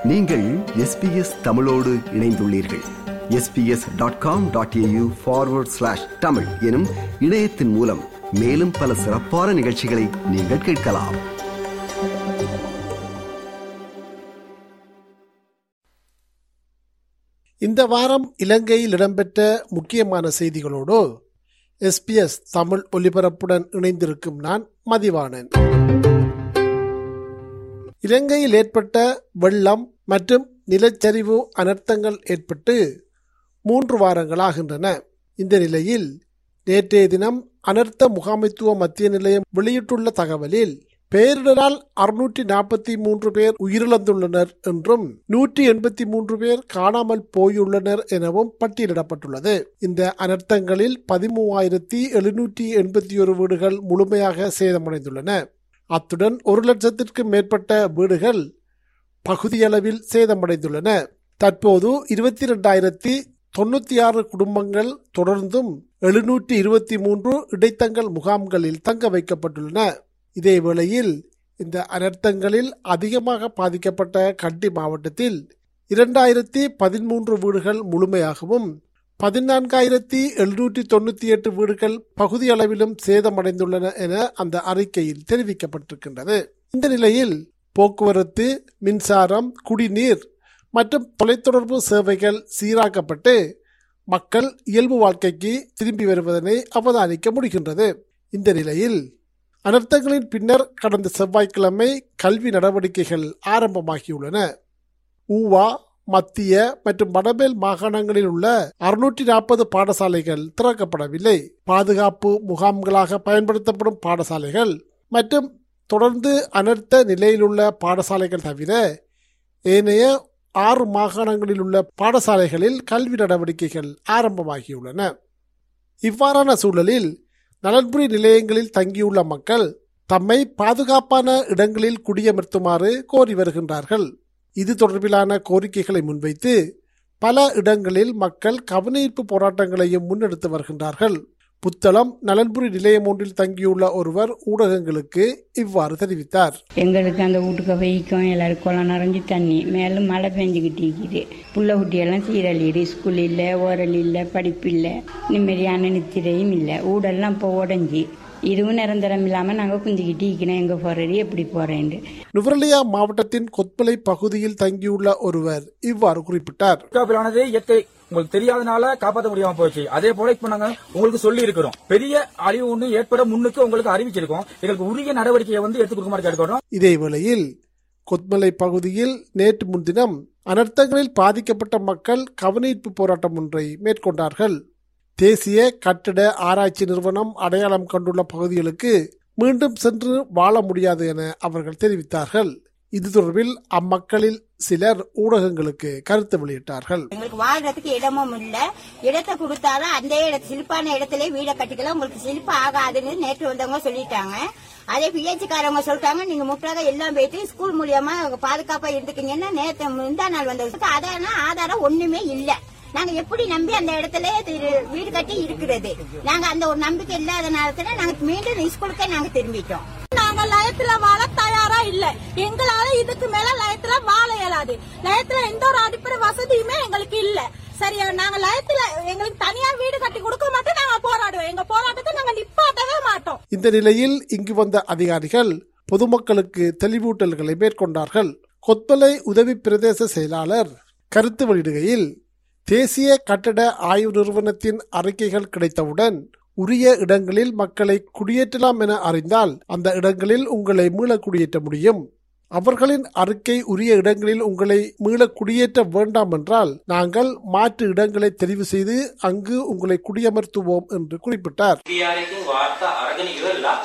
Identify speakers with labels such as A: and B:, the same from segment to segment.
A: நீங்கள் எஸ்பிஎஸ் தமிழோடு இணைந்துள்ளீர்கள் SBS dot com dot AU forward slash Tamil எனும் இணையத்தின் மூலம் மேலும் பல சிறப்பான நிகழ்ச்சிகளை நீங்கள் கேட்கலாம்
B: இந்த வாரம் இலங்கையில் இடம்பெற்ற முக்கியமான செய்திகளோடு எஸ்பிஎஸ் தமிழ் ஒலிபரப்புடன் இணைந்திருக்கும் நான் மதிவாணன் இலங்கையில் ஏற்பட்ட வெள்ளம் மற்றும் நிலச்சரிவு அனர்த்தங்கள் ஏற்பட்டு மூன்று வாரங்களாகின்றன இந்த நிலையில் நேற்றைய தினம் அனர்த்த முகாமைத்துவ மத்திய நிலையம் வெளியிட்டுள்ள தகவலில் பேரிடரால் அறுநூற்றி நாற்பத்தி மூன்று பேர் உயிரிழந்துள்ளனர் என்றும் நூற்றி எண்பத்தி மூன்று பேர் காணாமல் போயுள்ளனர் எனவும் பட்டியலிடப்பட்டுள்ளது இந்த அனர்த்தங்களில் பதிமூவாயிரத்தி எழுநூற்றி எண்பத்தி ஒரு வீடுகள் முழுமையாக சேதமடைந்துள்ளன அத்துடன் ஒரு லட்சத்திற்கும் மேற்பட்ட வீடுகள் பகுதியளவில் சேதமடைந்துள்ளன தற்போது இருபத்தி இரண்டாயிரத்தி தொண்ணூத்தி ஆறு குடும்பங்கள் தொடர்ந்தும் எழுநூற்றி இருபத்தி மூன்று இடைத்தங்கள் முகாம்களில் தங்க வைக்கப்பட்டுள்ளன இதேவேளையில் இந்த அனர்த்தங்களில் அதிகமாக பாதிக்கப்பட்ட கண்டி மாவட்டத்தில் இரண்டாயிரத்தி பதிமூன்று வீடுகள் முழுமையாகவும் பதினான்காயிரத்தி எழுநூற்றி தொண்ணூத்தி எட்டு வீடுகள் பகுதி அளவிலும் சேதமடைந்துள்ளன என அந்த அறிக்கையில் தெரிவிக்கப்பட்டிருக்கின்றது இந்த நிலையில் போக்குவரத்து மின்சாரம் குடிநீர் மற்றும் தொலைத்தொடர்பு சேவைகள் சீராக்கப்பட்டு மக்கள் இயல்பு வாழ்க்கைக்கு திரும்பி வருவதனை அவதானிக்க முடிகின்றது இந்த நிலையில் அனர்த்தங்களின் பின்னர் கடந்த செவ்வாய்க்கிழமை கல்வி நடவடிக்கைகள் ஆரம்பமாகியுள்ளன ஊவா மத்திய மற்றும் வடமேல் மாகாணங்களில் உள்ள அறுநூற்றி நாற்பது பாடசாலைகள் திறக்கப்படவில்லை பாதுகாப்பு முகாம்களாக பயன்படுத்தப்படும் பாடசாலைகள் மற்றும் தொடர்ந்து அனர்த்த நிலையிலுள்ள பாடசாலைகள் தவிர ஏனைய ஆறு மாகாணங்களில் உள்ள பாடசாலைகளில் கல்வி நடவடிக்கைகள் ஆரம்பமாகியுள்ளன இவ்வாறான சூழலில் நலன்புரி நிலையங்களில் தங்கியுள்ள மக்கள் தம்மை பாதுகாப்பான இடங்களில் குடியமர்த்துமாறு கோரி வருகின்றார்கள் இது தொடர்பிலான கோரிக்கைகளை முன்வைத்து பல இடங்களில் மக்கள் கவனஈர்ப்பு போராட்டங்களையும் முன்னெடுத்து வருகின்றார்கள் புத்தளம் நலன்புரி நிலையம் ஒன்றில் தங்கியுள்ள ஒருவர் ஊடகங்களுக்கு இவ்வாறு தெரிவித்தார்
C: எங்களுக்கு அந்த வீட்டுக்கு வைக்கும் எல்லாரும் குளம் நிறைஞ்சி தண்ணி மேலும் மழை பெஞ்சுக்கிட்டு இருக்குது புள்ள குட்டியெல்லாம் சீரழிடு ஸ்கூல் இல்லை ஓரல் இல்லை படிப்பு இல்லை நிம்மதியான நித்திரையும் இல்லை ஊடெல்லாம் இப்போ உடஞ்சி இதுவும் நிரந்தரம் இல்லாமல் நாங்கள் குந்திக்கிட்டு இருக்கணும் எங்கே போகிறது எப்படி போகிறேன்ட்டு
B: நுவரலியா மாவட்டத்தின் கொத்மலை பகுதியில் தங்கியுள்ள ஒருவர் இவ்வாறு குறிப்பிட்டார்
D: காப்பீடானது இயற்கை உங்களுக்கு தெரியாதனால காப்பாற்ற முடியாம போச்சு அதே போல இப்ப நாங்க உங்களுக்கு சொல்லி இருக்கிறோம் பெரிய அழிவு ஒண்ணு ஏற்பட முன்னுக்கு உங்களுக்கு அறிவிச்சிருக்கோம் எங்களுக்கு உரிய நடவடிக்கையை வந்து எடுத்து கொடுக்குமாறு கேட்டுக்கிறோம்
B: இதேவேளையில் கொத்மலை பகுதியில் நேற்று முன்தினம் அனர்த்தங்களில் பாதிக்கப்பட்ட மக்கள் கவனஈர்ப்பு போராட்டம் ஒன்றை மேற்கொண்டார்கள் தேசிய கட்டிட ஆராய்ச்சி நிறுவனம் அடையாளம் கண்டுள்ள பகுதிகளுக்கு மீண்டும் சென்று வாழ முடியாது என அவர்கள் தெரிவித்தார்கள் இது தொடர்பில் அம்மக்களில் சிலர் ஊடகங்களுக்கு கருத்து வெளியிட்டார்கள்
E: எங்களுக்கு வாழ்றதுக்கு இடமும் இல்ல இடத்தை கொடுத்தாலும் அந்த இடத்து சிலிப்பான இடத்துல வீடை கட்டிக்கலாம் உங்களுக்கு சிலிப்பு ஆகாதுன்னு நேற்று வந்தவங்க சொல்லிட்டாங்க அதே பிஹெச்காரவங்க சொல்லிட்டாங்க நீங்க முற்றாக எல்லாம் போயிட்டு ஸ்கூல் மூலியமா பாதுகாப்பா இருந்துக்கீங்கன்னா நேற்று முந்தா நாள் வந்தவங்களுக்கு அதான ஆதாரம் ஒண்ணுமே இல்ல நாங்க எப்படி நம்பி அந்த இடத்துல திரு- வீடு கட்டி இருக்கிறது நாங்க அந்த ஒரு நம்பிக்கை இல்லாத நேரத்துல நாங்க மீண்டும் ஸ்கூலுக்கே நாங்க திரும்பிட்டோம்
F: நாங்க லயத்துல வாழ தயாரா இல்ல எங்களால இதுக்கு மேல லயத்துல வாழ இயலாது லயத்துல எந்த ஒரு அடிப்படை வசதியுமே எங்களுக்கு இல்ல சரியா நாங்க லயத்துல எங்களுக்கு தனியா வீடு கட்டி கொடுக்க மாட்டோம் நாங்க போராடுவோம் எங்க போராட்டத்தை நாங்க நிப்பாட்டவே மாட்டோம்
B: இந்த நிலையில் இங்கு வந்த அதிகாரிகள் பொதுமக்களுக்கு தெளிவூட்டல்களை மேற்கொண்டார்கள் கொத்மலை உதவி பிரதேச செயலாளர் கருத்து வெளியிடுகையில் தேசிய கட்டட ஆய்வு நிறுவனத்தின் அறிக்கைகள் கிடைத்தவுடன் உரிய இடங்களில் மக்களை குடியேற்றலாம் என அறிந்தால் அந்த இடங்களில் உங்களை மீள குடியேற்ற முடியும் அவர்களின் அறிக்கை உரிய இடங்களில் உங்களை மீள குடியேற்ற வேண்டாம் என்றால் நாங்கள் மாற்று இடங்களை தெரிவு செய்து அங்கு உங்களை குடியமர்த்துவோம் என்று குறிப்பிட்டார்
G: යාරකින් වාර්තා අරගෙන ඉවරලා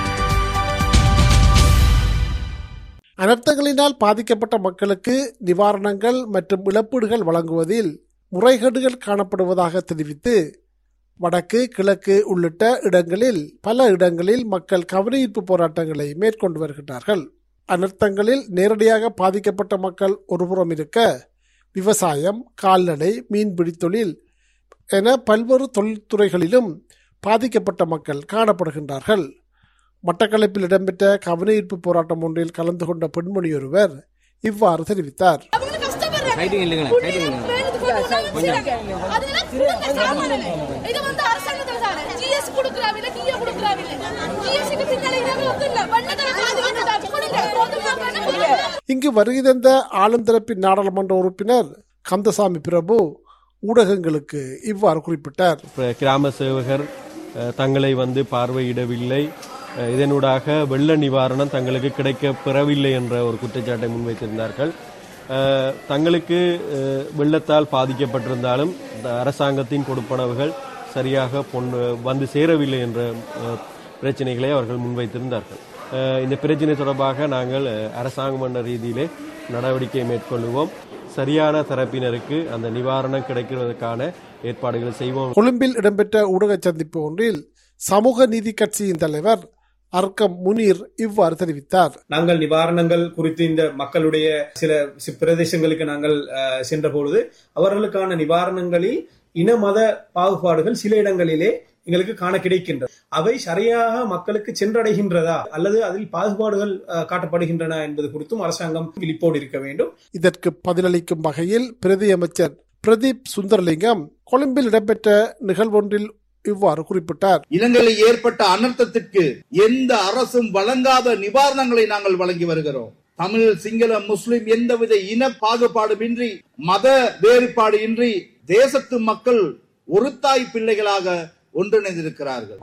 B: அனர்த்தங்களினால் பாதிக்கப்பட்ட மக்களுக்கு நிவாரணங்கள் மற்றும் இழப்பீடுகள் வழங்குவதில் முறைகேடுகள் காணப்படுவதாக தெரிவித்து வடக்கு கிழக்கு உள்ளிட்ட இடங்களில் பல இடங்களில் மக்கள் கவனஈர்ப்பு போராட்டங்களை மேற்கொண்டு வருகின்றார்கள் அனர்த்தங்களில் நேரடியாக பாதிக்கப்பட்ட மக்கள் ஒருபுறம் இருக்க விவசாயம் கால்நடை மீன்பிடி தொழில் என பல்வேறு தொழில்துறைகளிலும் பாதிக்கப்பட்ட மக்கள் காணப்படுகின்றார்கள் மட்டக்களப்பில் இடம்பெற்ற கவனஈர்ப்பு போராட்டம் ஒன்றில் கலந்து கொண்ட பெண்மணி ஒருவர் இவ்வாறு தெரிவித்தார்
F: அவங்களுக்கு
H: ரைட்டிங் இல்லைங்களா ரைட்டிங் இல்லைங்களா
F: அதெல்லாம் கொடுங்க சாமானே. இது வந்து அரசாங்கத்துல தானே. GS கொடுக்குறாவில்ல, DA கொடுக்குறாவில்ல. GS க்கு பின்னாடி இதெல்லாம் ஒண்ணும் இல்ல. வண்ணத்துல காது வந்துட்டாங்க. கொடுங்க. பொதுமக்கள் கொடுங்க.
B: இங்கு வருகை தந்த ஆளும் தரப்பின் நாடாளுமன்ற உறுப்பினர் கந்தசாமி பிரபு ஊடகங்களுக்கு இவ்வாறு குறிப்பிட்டார்
I: இப்ப கிராம சேவகர் அஹ், தங்களை வந்து பார்வையிடவில்லை அஹ், இதனூடாக வெள்ள நிவாரணம் தங்களுக்கு கிடைக்க பெறவில்லை என்ற ஒரு குற்றச்சாட்டை முன்வைத்திருந்தார்கள் அஹ், தங்களுக்கு அஹ், வெள்ளத்தால் பாதிக்கப்பட்டிருந்தாலும் இந்த அரசாங்கத்தின் கொடுப்பனவுகள் சரியாக பொன்- வந்து சேரவில்லை என்ற அஹ், பிரச்சனைகளை அவர்கள் முன்வைத்திருந்தார்கள் அஹ், இந்த பிரச்சனை தொடர்பாக நாங்கள் அஹ், அரசாங்கம் என்ற ரீதியிலே நடவடிக்கை மேற்கொள்வோம் சரியான தரப்பினருக்கு அந்த நிவாரணம் கிடைக்கிறதுக்கான ஏற்பாடுகளை செய்வோம்
B: கொழும்பில் இடம்பெற்ற ஊடக சந்திப்பு ஒன்றில் சமூக நீதி கட்சியின் தலைவர் அர்க்கம் முனீர் இவ்வாறு தெரிவித்தார்
J: நாங்கள் நிவாரணங்கள் குறித்து இந்த மக்களுடைய சில சி- பிரதேசங்களுக்கு நாங்கள் அஹ், சென்ற பொழுது அவர்களுக்கான நிவாரணங்களில் இன மத பாகுபாடுகள் சில இடங்களிலே எங்களுக்கு காண கிடைக்கின்றது அவை சரியாக மக்களுக்கு சென்றடைகின்றதா அல்லது அதில் பாகுபாடுகள் அஹ், காட்டப்படுகின்றன என்பது குறித்தும் அரசாங்கம் விழிப்போடு இருக்க வேண்டும்
B: இதற்கு பதிலளிக்கும் வகையில் பிரதி அமைச்சர் பிரதீப் சுந்தரலிங்கம் கொழும்பில் இடம்பெற்ற நிகழ்வொன்றில் இவ்வாறு குறிப்பிட்டார்
K: இலங்கையில் ஏற்பட்ட அனர்த்தத்திற்கு எந்த அரசும் வழங்காத நிவாரணங்களை நாங்கள் வழங்கி வருகிறோம் தமிழ் சிங்கள முஸ்லிம் எந்தவித இன பாகுபாடுமின்றி மத வேறுபாடு இன்றி தேசத்து மக்கள் ஒரு தாய் பிள்ளைகளாக ஒன்றிணைந்திருக்கிறார்கள்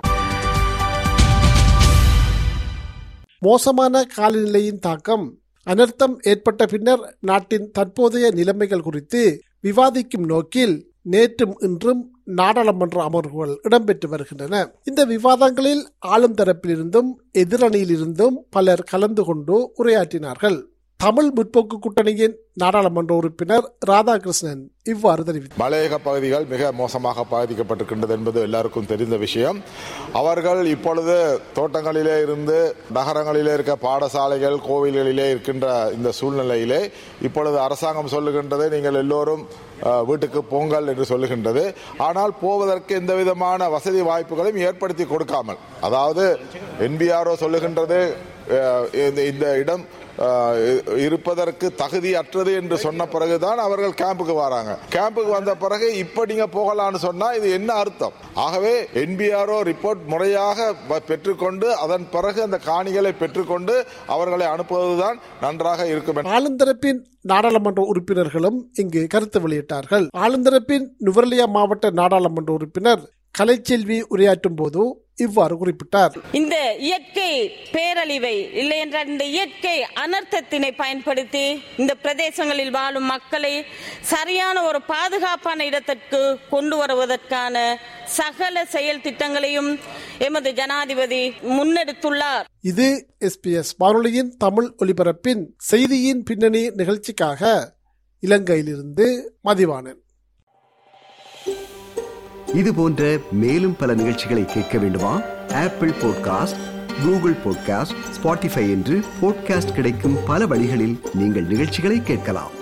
B: மோசமான காலநிலையின் தாக்கம் அனர்த்தம் ஏற்பட்ட பின்னர் நாட்டின் தற்போதைய நிலைமைகள் குறித்து விவாதிக்கும் நோக்கில் நேற்றும் இன்றும் நாடாளுமன்ற அமர்வுகள் இடம்பெற்று வருகின்றன இந்த விவாதங்களில் ஆளும் தரப்பிலிருந்தும் எதிரணியிலிருந்தும் பலர் கலந்து கொண்டு உரையாற்றினார்கள் தமிழ் முற்போக்கு கூட்டணியின் நாடாளுமன்ற உறுப்பினர் ராதாகிருஷ்ணன் இவ்வாறு தெரிவித்தார்
L: மலையக பகுதிகள் மிக மோசமாக பாதிக்கப்பட்டிருக்கின்றது என்பது எல்லாருக்கும் தெரிந்த விஷயம் அவர்கள் இப்பொழுது தோட்டங்களிலே இருந்து நகரங்களிலே இருக்க பாடசாலைகள் கோவில்களிலே இருக்கின்ற இந்த சூழ்நிலையிலே இப்பொழுது அரசாங்கம் சொல்லுகின்றது நீங்கள் எல்லோரும் அஹ், வீட்டுக்கு போங்கள் என்று சொல்லுகின்றது ஆனால் போவதற்கு எந்த விதமான வசதி வாய்ப்புகளையும் ஏற்படுத்தி கொடுக்காமல் அதாவது என்பிஆர்ஓ சொல்லுகின்றது அஹ், இந்த- இந்த இடம் அஹ், இருப்பதற்கு தகுதி அற்றது என்று சொன்ன பிறகுதான் அவர்கள் கேம்புக்கு வராங்க கேம்புக்கு வந்த பிறகு இப்ப நீங்க போகலாம்னு சொன்னா இது என்ன அர்த்தம் ஆகவே என்பிஆர்ஓ ரிப்போர்ட் முறையாக வ- பெற்றுக்கொண்டு அதன் பிறகு அந்த காணிகளை பெற்றுக்கொண்டு அவர்களை அனுப்புவதுதான் நன்றாக இருக்கும் என்று
B: ஆளுந்தரப்பின் நாடாளுமன்ற உறுப்பினர்களும் இங்கு கருத்து வெளியிட்டார்கள் ஆளுந்தரப்பின் நுவர்லியா மாவட்ட நாடாளுமன்ற உறுப்பினர் கலைச்செல்வி உரையாற்றும் போது இவ்வாறு குறிப்பிட்டார்
M: இந்த இயற்கை பேரழிவை இல்லை என்றால் இந்த இயற்கை அனர்த்தத்தினை பயன்படுத்தி இந்த பிரதேசங்களில் வாழும் மக்களை சரியான ஒரு பாதுகாப்பான இடத்திற்கு கொண்டு வருவதற்கான சகல செயல் திட்டங்களையும் எமது ஜனாதிபதி முன்னெடுத்துள்ளார்
B: இது எஸ்பிஎஸ் வானொலியின் தமிழ் ஒலிபரப்பின் செய்தியின் பின்னணி நிகழ்ச்சிக்காக இலங்கையிலிருந்து மதிவாணன்
A: இது போன்ற மேலும் பல நிகழ்ச்சிகளை கேட்க வேண்டுமா Apple podcast Google podcast Spotify என்று பாட்காஸ்ட் கிடைக்கும் பல வழிகளில் நீங்கள் நிகழ்ச்சிகளை கேட்கலாம்